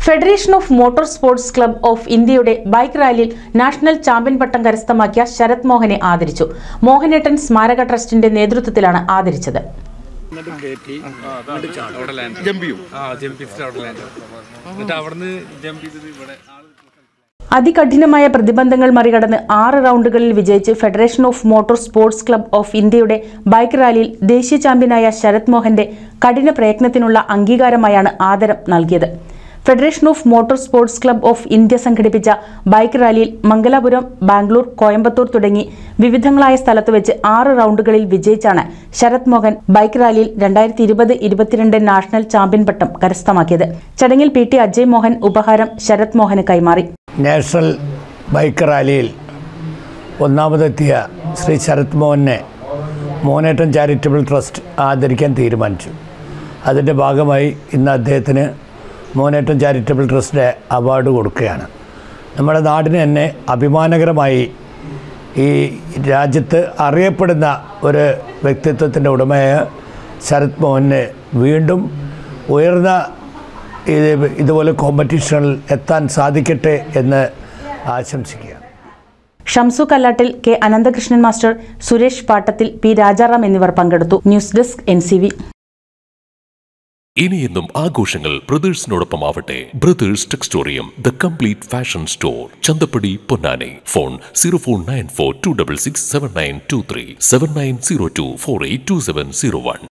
federation of motor sports club of ഇന്ത്യയുടെ bike റാലിയിൽ national champion പട്ടം കരസ്ഥമാക്കിയ ശരത് മോഹനെ ആദരിച്ചു മോഹനേട്ടൻ സ്മാരക ട്രസ്റ്റിന്റെ നേതൃത്വത്തിലാണ് ആദരിച്ചത് എന്നിട്ട് കയറ്റി എന്നിട്ട് ചാടും അവിടെ ലാൻഡ് ജമ്പ് ചെയ്യും ആ ജമ്പ് ചെയ്തിട്ട് അവിടെ ലാൻഡ് എന്നിട്ട് അവിടുന്ന് ജമ്പ് ചെയ്തത് ഇവിടെ ആള് അതികഠിനമായ പ്രതിബന്ധങ്ങൾ മറികടന്ന് ആറ് റൗണ്ടുകളിൽ വിജയിച്ച് federation of motor sports club of ഇന്ത്യയുടെ ബൈക്ക് റാലിയിൽ ദേശീയ ചാമ്പ്യനായ ശരത് മോഹന്റെ കഠിന പ്രയത്നത്തിനുള്ള അംഗീകാരമായാണ് ആദരം നൽകിയത് federation of motor sports club of India സംഘടിപ്പിച്ച ബൈക്ക് റാലിയിൽ മംഗലാപുരം ബാംഗ്ലൂർ കോയമ്പത്തൂർ തുടങ്ങി വിവിധങ്ങളായ സ്ഥലത്ത് വെച്ച് ആറ് റൗണ്ടുകളിൽ വിജയിച്ചാണ് ശരത് മോഹൻ ബൈക്ക് റാലിയിൽ രണ്ടായിരത്തി ഇരുപത് ഇരുപത്തിരണ്ട് നാഷണൽ ചാമ്പ്യൻ പട്ടം കരസ്ഥമാക്കിയത് ചടങ്ങിൽ പി ടി അജയ് മോഹൻ ഉപഹാരം ശരത് മോഹന് കൈമാറി നാഷണൽ ബൈക്ക് റാലിയിൽ ഒന്നാമതെത്തിയ ശ്രീ ശരത് മോഹനെ മോനേട്ടൻ ചാരിറ്റബിൾ ട്രസ്റ്റ് ആദരിക്കാൻ തീരുമാനിച്ചു അതിൻ്റെ ഭാഗമായി ഇന്ന് അദ്ദേഹത്തിന് മോനേട്ടൻ ചാരിറ്റബിൾ ട്രസ്റ്റ് അവാർഡ് കൊടുക്കുകയാണ് നമ്മുടെ നാടിന് തന്നെ അഭിമാനകരമായി ഈ രാജ്യത്ത് അറിയപ്പെടുന്ന ഒരു വ്യക്തിത്വത്തിൻ്റെ ഉടമയായ ശരത് മോഹന് വീണ്ടും ഉയർന്ന ഇത് ഇതുപോലെ കോമ്പറ്റീഷനിൽ എത്താൻ സാധിക്കട്ടെ എന്ന് ആശംസിക്കുകയാണ് Shamsu Kallattil K Ananthakrishnan master Suresh Pattathil P Rajaram എന്നിവർ പങ്കെടുത്തു news desk N C V ഇനിയെന്നും ആഘോഷങ്ങൾ ബ്രദേഴ്സിനോടൊപ്പം ആവട്ടെ brothers Textorium the complete fashion store Chanthappadi Ponnani phone zero four nine four two double six seven nine two three seven nine zero two four eight two seven zero one